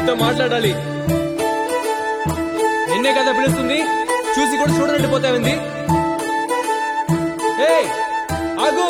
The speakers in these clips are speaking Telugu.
నీతో మాట్లాడాలి నిన్నే కదా పిలుస్తుంది చూసి కూడా చూడనట్టు పోతావింది ఏ ఆగు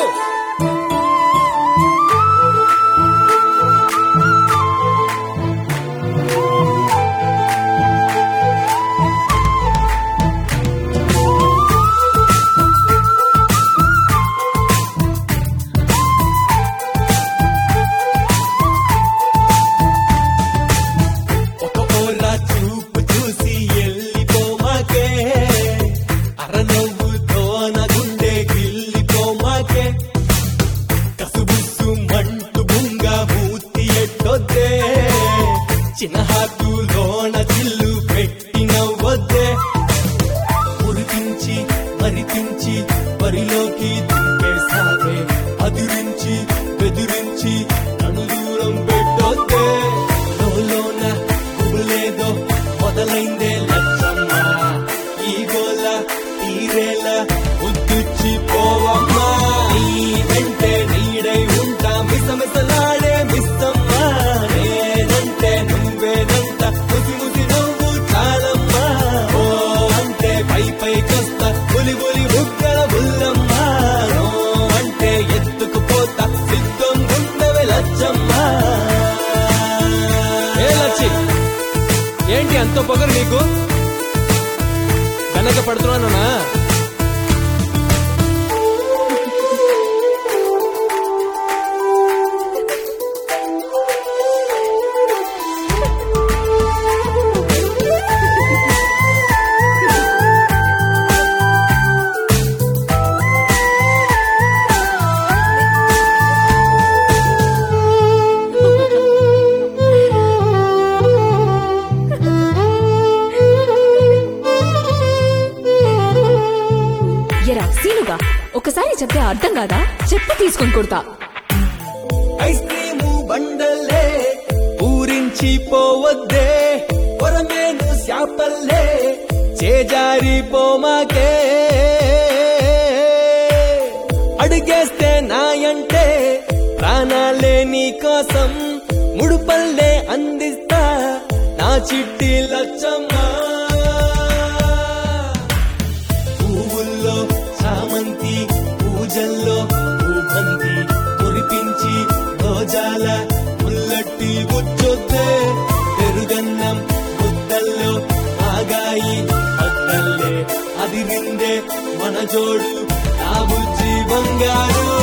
ఒక ఓరా చూపు చూసి ఎల్లిపోమాకే అరనవ్వుతో నా గుండె గిల్లిపోమాకే కసుబుసు మంటు బుంగ మూతి ఎట్టొద్దే చిన్న హాతులోన చిల్లు పెట్టి నవ్వొద్దే ఉరికించి మరిపించి బరిలోకి దింపేసావే అదిరించి బెదిరించి నన్ను దూరం పెట్టొద్దే లోన గుబులేదో మొదలైందే లచ్చమ్మ ఈ గోల తీరేలా ఉద్దుచ్చి పోవమ్మా నీ వెంటే నీడై ఉంటా మిసమిసలాడే మిస్సమ్మా నేనంటే నువ్వేనంట ముసి ముసి నువ్వు చాలమ్మా ఓ అంటే పై పైకొస్తా బులి బులి బుగ్గల బుల్లమ్మా నో అంటే ఎత్తుకుపోతా సిద్ధం ఉండవే లచ్చమ్మా ఏ లచ్చి ఏంటి అంత పొగరు నీకు వెనక పడుతున్నానునా ఎరా సీనుగా ఒకసారి చెప్తే అర్థం కాదా చెప్పు తీసుకొని కొడతా ఐస్ క్రీము బండలే ఊరించి పోవద్దే పొరమేను శాపల్లే చేజారి పోమాకే అడిగేస్తే నాయంటే ప్రాణాలే నీ కోసం ముడుపల్లే అందిస్తా నా చిట్టి లచ్చమ్మా పువ్వుల్లో చామంతి పూజల్లో పూబంతి కురిపించి రోజాల ముల్లట్టి ముచ్చొద్దే పెరుగన్నం ముద్దల్లో ఆగాయి అద్దల్లే అది నిందే మన జోడు నా బుజ్జి బంగారు